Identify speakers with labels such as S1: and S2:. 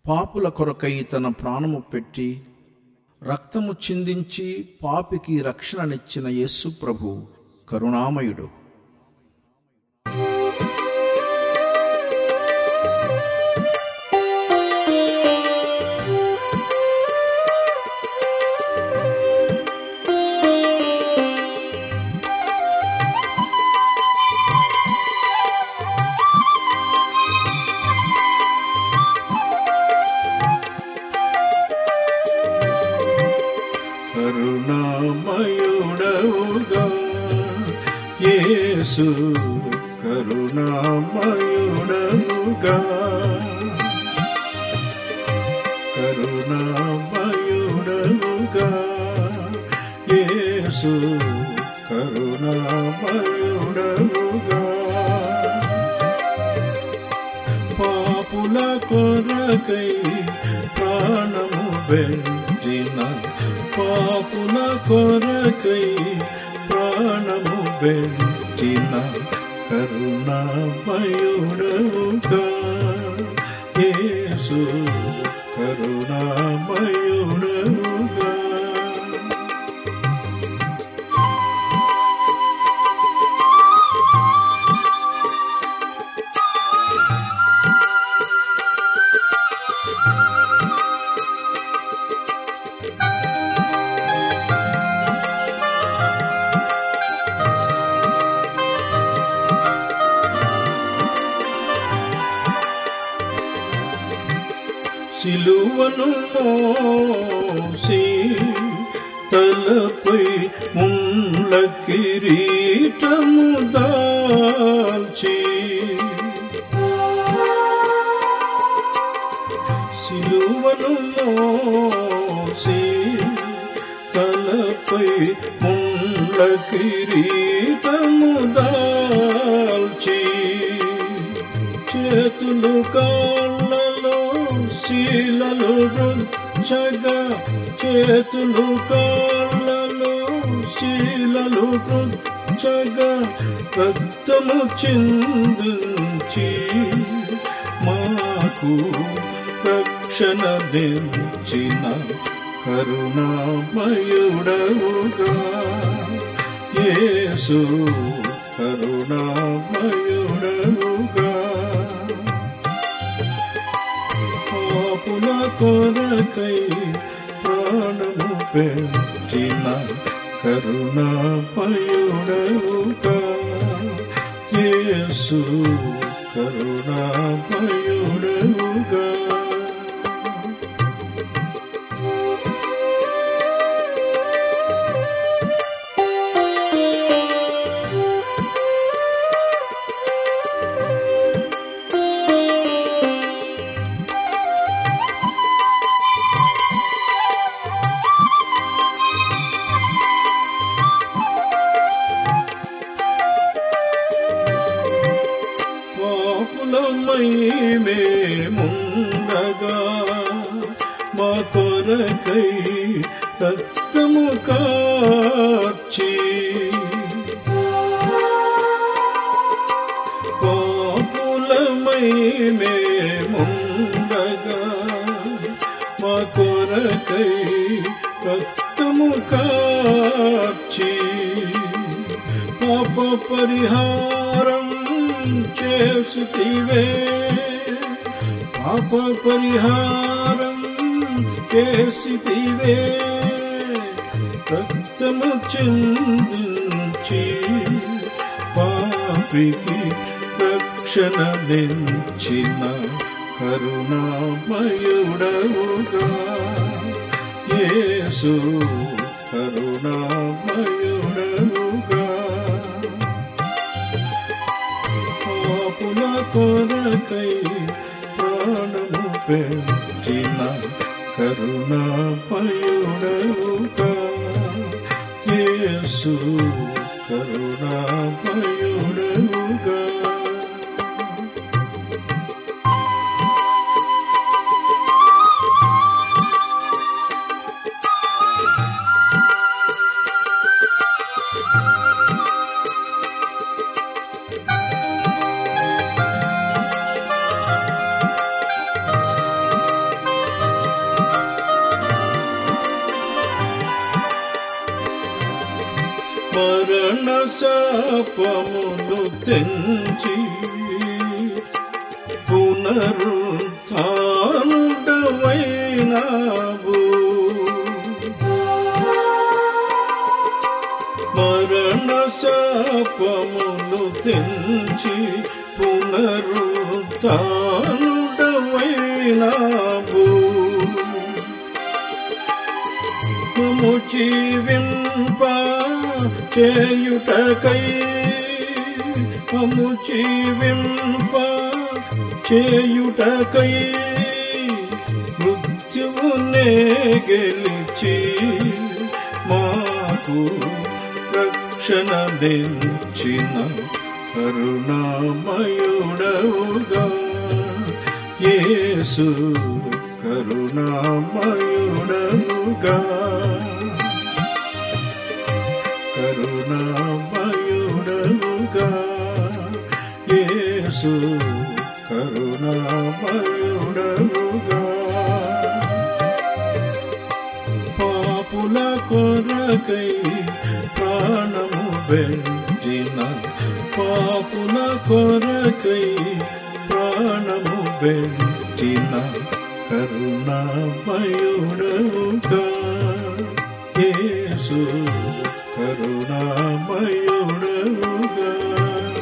S1: పాపుల కొరకై తన ప్రాణము పెట్టి రక్తము చిందించి పాపికి రక్షణనిచ్చిన యేసు ప్రభు కరుణామయుడు కరుణామయుడవుగా యేసు కరుణామయుడవుగా కరుణామయుడవుగా యేసు కరుణామయుడవుగా పాపుల కొరకై ప్రాణము పెట్టిన పాపుల కొరకై ప్రాణము పెట్టిన కరుణామయుడవుగా యేసు కరుణామయుడవుగా సిలువను మోసి తలపై ముళ్ళ కిరీటము దాల్చి సిలువను మోసి తలపై ముళ్ళ కిరీటము దాల్చి చేతులు కాళ్ళలో శీలలు రుచ్చగా చేతులు కాళ్ళలో శీలలు రుచ్చగా రక్తము చిందించి మాకు రక్షణ నిలిచిన కరుణామయుడవుగా యేసు కరుణామయుడవుగా పాపుల కొరకై ప్రాణము పెట్టిన కరుణామయుడవుగా యేసు కరుణామయుడవుగా పాపులమై మేముండగా మా కొరకై రక్తము కార్చి పాపులమై మేముండగా మా కొరకై రక్తము కార్చి పాప పరిహారం చేస్తుతివే పాప పరిహారం చేసితివే రక్తము చిందించి పాపికి రక్షణ నించిన కరుణామయుడవుగా యేసు కరుణామయుడవుగా పాపుల కొరకై ప్రాణము పెట్టిన కరుణామయుడవుగా యేసు కరుణామయుడవుగా మరణ శాపమును తెంచి పునరుద్ధానుడవైనావు మరణ శాపమును తెంచి పునరుద్ధానుడవైనావు మము జీవింప చేయుటకై మము జీవింప చేయుటకై మృత్యువునే గెలిచి మాకు రక్షణ నిలిచిన కరుణామయుడవుగా యేసు కరుణామయుడవుగా కరుణామయుడవుగా యేసు కరుణామయుడవుగా పాపుల కొరకై ప్రాణము పెట్టిన పాపుల కొరకై ప్రాణము పెట్టిన కరుణామయుడవుగా యేసు కరుణామయుడవుగా